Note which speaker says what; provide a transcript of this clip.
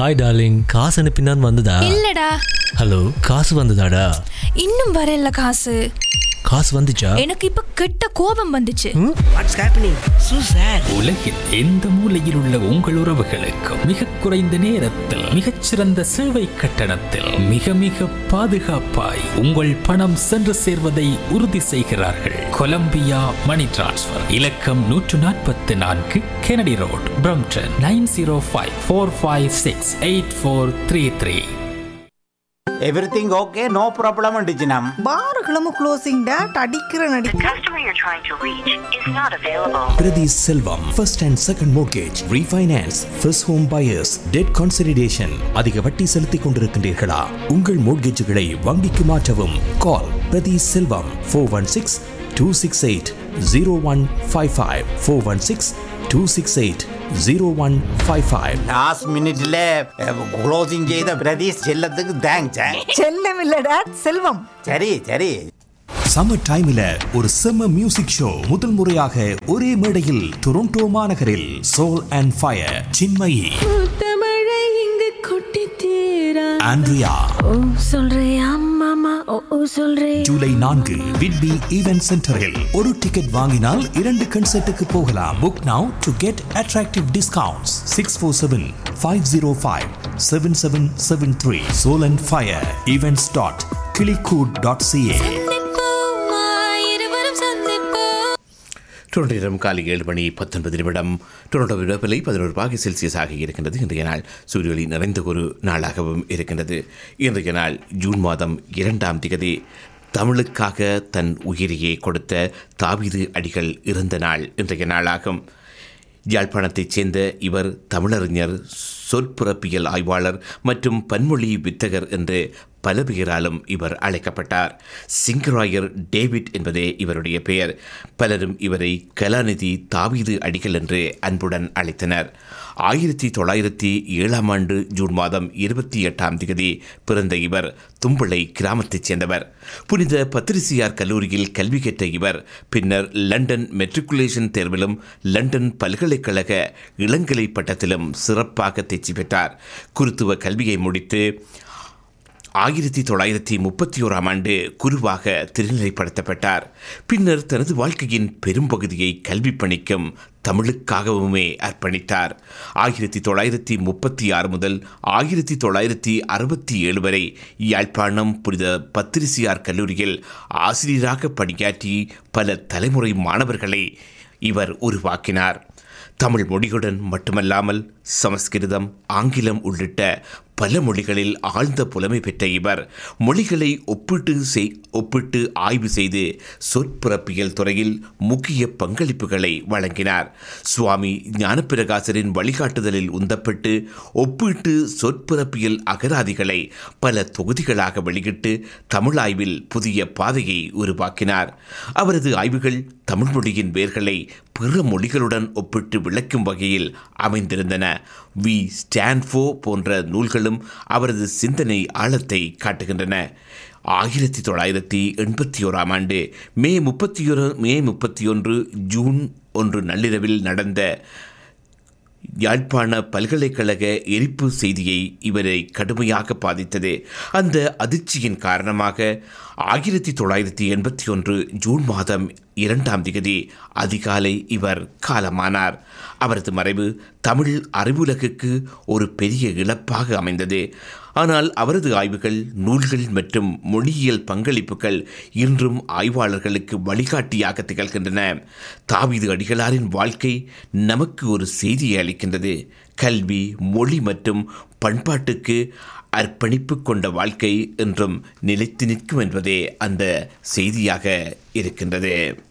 Speaker 1: Hi darling காசு அனுப்பினான் வந்ததா
Speaker 2: இல்லடா
Speaker 1: ஹலோ காசு வந்ததாடா
Speaker 2: இன்னும் வரல காசு
Speaker 1: காசு வந்துச்சா
Speaker 2: எனக்கு இப்ப கெட்ட கோபம் வந்துச்சு
Speaker 3: வாட்ஸ் ஹேப்பனிங் சூ சார்
Speaker 4: உலகில் எந்த மூலையில் உள்ள உங்கள் உறவுகளுக்கு மிக குறைந்த நேரத்தில் மிகச்சிறந்த சேவை கட்டணத்தில் மிக மிக பாதுகாப்பாய் உங்கள் பணம் சென்று சேர்வதை உறுதி செய்கிறார்கள் கொலம்பியா மணி டிரான்ஸ்ஃபர் இலக்கம் நூற்று நாற்பத்தி நான்கு Kennedy road Brampton nine zero five four five six eight four three three
Speaker 5: everything okay no problem அண்டிச்சினம்
Speaker 6: பார்களும் க்ளோசிங் டேட் அடிக்கிற நடி
Speaker 7: The customer you're trying to reach is not available.
Speaker 8: Priti Selvam, first and second mortgage, refinance, first home buyers, debt consolidation. அதிக வட்டி செலுத்திக் கொண்டிருக்கின்றீர்களா உங்கள் மோட்கேஜுகளை வங்கிக்கு மாற்றவும் call Prathi Selvam four one six two six eight zero one five five four one six two six eight zero one five five
Speaker 5: last மினிட்ல closing செய்த பிரதீஷ் செல்லத்துக்கு thanks
Speaker 6: செல்லம் இல்ல டேட் செல்வம்
Speaker 5: சரி சரி
Speaker 8: சம்மர் டைம்ல ஒரு செம்ம மியூசிக் ஷோ முதல் முறையாக ஒரே மேடையில் டொரண்டோ மாநகரில் சோல் அண்ட் ஃபயர் சின்மயி
Speaker 9: தமிழை இங்கு கொட்டி தீரா
Speaker 8: ஆண்ட்ரியா
Speaker 9: ஓ சொல்றியா மாமா ஓ ஓ சொல்றே
Speaker 8: ஜூலை நான்கு விட்பி ஈவென்ட் சென்டரில் ஒரு டிக்கெட் வாங்கினால் இரண்டு கன்சர்ட்டுக்கு போகலாம் book now to get attractive discounts six four seven five zero five seven seven seven three soul and fire events dot கிளிகூட் டாட் சிஏ
Speaker 9: இருவரும் சந்திப்போம்
Speaker 10: டொரண்டோ நேரம் காலை ஏழு மணி பத்தொன்பது நிமிடம் டொரண்டோ வெப்பநிலை பதினோரு பாகை செல்சியஸாக இருக்கின்றது இன்றைய நாள் சூரிய ஒளி நிறைந்த ஒரு நாளாகவும் இருக்கின்றது இன்றைய நாள் ஜூன் மாதம் இரண்டாம் திகதி தமிழுக்காக தன் உயிரையே கொடுத்த தாவீது அடிகள் இருந்த நாள் இன்றைய நாளாகும் யாழ்ப்பாணத்தைச் சேர்ந்த இவர் தமிழறிஞர் சொற்பிறப்பியல் ஆய்வாளர் மற்றும் பன்மொழி வித்தகர் என்று பல பெயராலும் இவர் அழைக்கப்பட்டார் சிங்கராயர் டேவிட் என்பதே இவருடைய பெயர் பலரும் இவரை கலாநிதி தாவீது அடிகள் என்று அன்புடன் அழைத்தனர் ஆயிரத்தி தொள்ளாயிரத்தி ஏழாம் ஆண்டு ஜூன் மாதம் இருபத்தி எட்டாம் தேதி பிறந்த இவர் தும்பளை கிராமத்தைச் சேர்ந்தவர் புனித பத்திரிசியார் கல்லூரியில் கல்வி கற்ற இவர் பின்னர் லண்டன் மெட்ரிகுலேஷன் தேர்விலும் லண்டன் பல்கலைக்கழக இளங்கலை பட்டத்திலும் சிறப்பாக தேர்ச்சி பெற்றார் குருத்துவ கல்வியை முடித்து ஆயிரத்தி தொள்ளாயிரத்தி முப்பத்தி ஓராம் ஆண்டு குருவாக திருநிலைப்படுத்தப்பட்டார் பின்னர் தனது வாழ்க்கையின் பெரும்பகுதியை கல்வி பணிக்கும் தமிழுக்காகவுமே அர்ப்பணித்தார் ஆயிரத்தி தொள்ளாயிரத்தி முப்பத்தி ஆறு முதல் ஆயிரத்தி தொள்ளாயிரத்தி அறுபத்தி ஏழு வரை யாழ்ப்பாணம் புனித பத்திரிசியார் கல்லூரியில் ஆசிரியராக பணியாற்றி பல தலைமுறை மாணவர்களை இவர் உருவாக்கினார் தமிழ் மொழியுடன் மட்டுமல்லாமல் சமஸ்கிருதம் ஆங்கிலம் உள்ளிட்ட பல மொழிகளில் ஆழ்ந்த புலமை பெற்ற இவர் மொழிகளை ஒப்பிட்டு செய் ஒப்பிட்டு ஆய்வு செய்து சொற்பிறப்பியல் துறையில் முக்கிய பங்களிப்புகளை வழங்கினார் சுவாமி ஞானப்பிரகாசரின் வழிகாட்டுதலில் உந்தப்பட்டு ஒப்பீட்டு சொற்பிறப்பியல் அகராதிகளை பல தொகுதிகளாக வெளியிட்டு தமிழாய்வில் புதிய பாதையை உருவாக்கினார் அவரது ஆய்வுகள் தமிழ் மொழியின் வேர்களை பிற மொழிகளுடன் ஒப்பிட்டு விளக்கும் வகையில் அமைந்திருந்தன வி ஸ்டான்ஃபோ போன்ற நூல்களும் அவரது சிந்தனை ஆழத்தை காட்டுகின்றன ஆயிரத்தி தொள்ளாயிரத்தி எண்பத்தி ஓராம் ஆண்டு மே முப்பத்தி ஒரு மே முப்பத்தி ஒன்று ஜூன் ஒன்று நள்ளிரவில் நடந்த யாழ்ப்பாண பல்கலைக்கழக எரிப்பு செய்தியை இவரை கடுமையாக பாதித்தது அந்த அதிர்ச்சியின் காரணமாக ஆயிரத்தி தொள்ளாயிரத்தி எண்பத்தி ஒன்று ஜூன் மாதம் இரண்டாம் திகதி அதிகாலை இவர் காலமானார் அவரது மறைவு தமிழ் அறிவுலகுக்கு ஒரு பெரிய இழப்பாக அமைந்தது ஆனால் அவரது ஆய்வுகள் நூல்கள் மற்றும் மொழியியல் பங்களிப்புகள் இன்றும் ஆய்வாளர்களுக்கு வழிகாட்டியாக திகழ்கின்றன தாவீது அடிகளாரின் வாழ்க்கை நமக்கு ஒரு செய்தியை அளிக்கின்றது கல்வி மொழி மற்றும் பண்பாட்டுக்கு அர்ப்பணிப்பு கொண்ட வாழ்க்கை என்றும் நிலைத்து நிற்கும் என்பதே அந்த செய்தியாக இருக்கின்றது